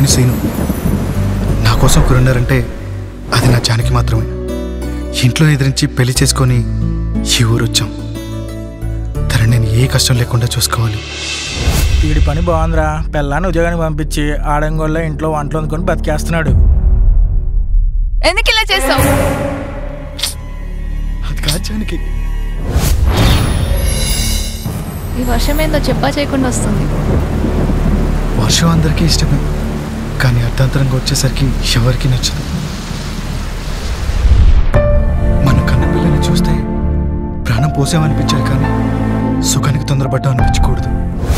నేను సీను నా కోసం ఒకరున్నారంటే అది నా జానకి మాత్రమే ఇంట్లో ఎదిరించి పెళ్లి చేసుకొని ఈ ఊరు వచ్చాం తను నేను ఏ కష్టం లేకుండా చూసుకోవాలి వీడి పని బాగుందిరా పిల్లాన్ని ఉద్యోగానికి పంపించి ఆడంగోళ్ళ ఇంట్లో వంటలు వండుకొని బతికేస్తున్నాడు ఎందుకు ఇలా చేసావు అది కాదు జానకి ఈ వర్షం ఏందో చెప్పా చేయకుండా వస్తుంది వర్షం అందరికీ ఇష్టమే కానీ అర్థాంతరంగా వచ్చేసరికి ఎవరికి నచ్చదు మన కన్న పిల్లని చూస్తే ప్రాణం పోసామనిపించాలి కానీ సుఖానికి తొందరపడ్డాం అనిపించకూడదు